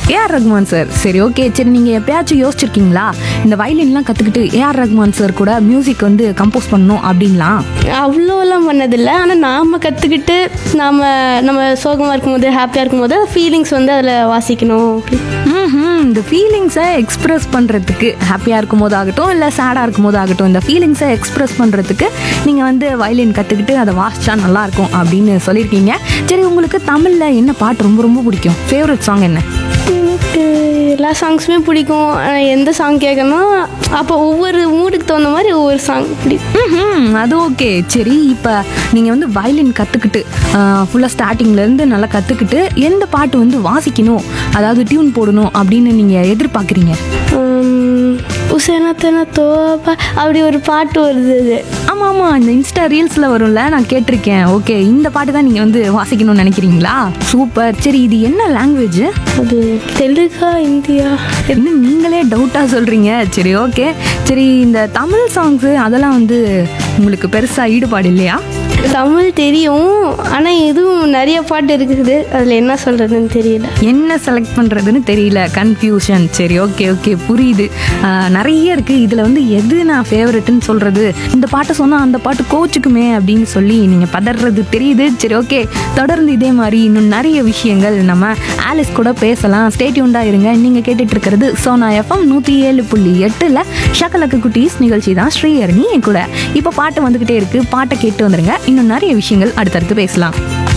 AR Rahman sir சரி okay சரி நீங்கள் எப்பயாச்சும் யோசிச்சிருக்கீங்களா இந்த வயலின்லாம் கற்றுக்கிட்டு ஏஆர் ரஹ்மான் சார் கூட மியூசிக் வந்து கம்போஸ் பண்ணணும் அப்படின்லாம் அவ்வளோலாம் பண்ணதில்லை ஆனால் நாம் கற்றுக்கிட்டு நாம் நம்ம சோகமாக இருக்கும்போது ஹாப்பியாக இருக்கும்போது ஃபீலிங்ஸ் வந்து அதில் வாசிக்கணும் அப்படி ம்ஹும். இந்த ஃபீலிங்ஸை எக்ஸ்பிரஸ் பண்ணுறதுக்கு ஹாப்பியாக இருக்கும் போது ஆகட்டும் இல்லை சேடாக இருக்கும் போது ஆகட்டும் இந்த ஃபீலிங்ஸை எக்ஸ்பிரஸ் பண்ணுறதுக்கு நீங்கள் வந்து வயலின் கற்றுக்கிட்டு அதை வாசிச்சா நல்லாயிருக்கும் அப்படின்னு சொல்லியிருக்கீங்க சரி உங்களுக்கு தமிழில் என்ன பாட்டு ரொம்ப ரொம்ப பிடிக்கும் ஃபேவரட் சாங் என்ன எனக்கு எல்லா சாங்ஸுமே பிடிக்கும் ஆனால் எந்த சாங் கேட்கணும் அப்போ ஒவ்வொரு மூடுக்கு தகுந்த மாதிரி ஒவ்வொரு சாங் பிடிக்கும் ம்ஹும். அது ஓகே சரி இப்போ நீங்கள் வந்து வயலின் கற்றுக்கிட்டு ஃபுல்லாக ஸ்டார்டிங்லேருந்து நல்லா கற்றுக்கிட்டு எந்த பாட்டு வந்து வாசிக்கணும் அதாவது டியூன் போடணும் அப்படின்னு நீங்கள் எதிர்பார்க்குறீங்க உசனத்தன தோப்பா அப்படி ஒரு பாட்டு வருது அது ஆமாம் ஆமாம் இந்த இன்ஸ்டா ரீல்ஸில் வரும்ல நான் கேட்டிருக்கேன் ஓகே இந்த பாட்டு தான் நீங்கள் வந்து வாசிக்கணும்னு நினைக்கிறீங்களா சூப்பர் சரி இது என்ன லாங்குவேஜ் அது தெலுங்கா இந்தியா என்ன நீங்களே டவுட்டாக சொல்கிறீங்க சரி ஓகே சரி இந்த தமிழ் சாங்ஸு அதெல்லாம் வந்து உங்களுக்கு பெருசாக ஈடுபாடு இல்லையா தமிழ் தெரியும் ஆனால் இதுவும் நிறைய பாட்டு இருக்குது அதில் என்ன சொல்கிறதுன்னு தெரியல என்ன செலக்ட் பண்ணுறதுன்னு தெரியல கன்ஃபியூஷன் சரி ஓகே ஓகே புரியுது ஆஹ், நிறைய இருக்குது இதில் வந்து எது நான் ஃபேவரெட்டுன்னு சொல்கிறது இந்த பாட்டை சொன்னால் அந்த பாட்டு கோச்சுக்குமே அப்படின்னு சொல்லி நீங்கள் பதறது தெரியுது சரி ஓகே தொடர்ந்து இதே மாதிரி இன்னும் நிறைய விஷயங்கள் நம்ம ஆலிஸ் கூட பேசலாம் ஸ்டேட்யூண்டாக இருங்க நீங்கள் கேட்டுட்டு இருக்கிறது சோனா எஃப்எம் நூற்றி ஏழு புள்ளி எட்டில் ஷக்கலக்கு குட்டீஸ் நிகழ்ச்சி தான் ஸ்ரீஹரணி என் கூட இப்போ பாட்டு வந்துக்கிட்டே இருக்குது பாட்டை கேட்டு வந்துருங்க இன்னும் நிறைய விஷயங்கள் அடுத்தடுத்து பேசலாம்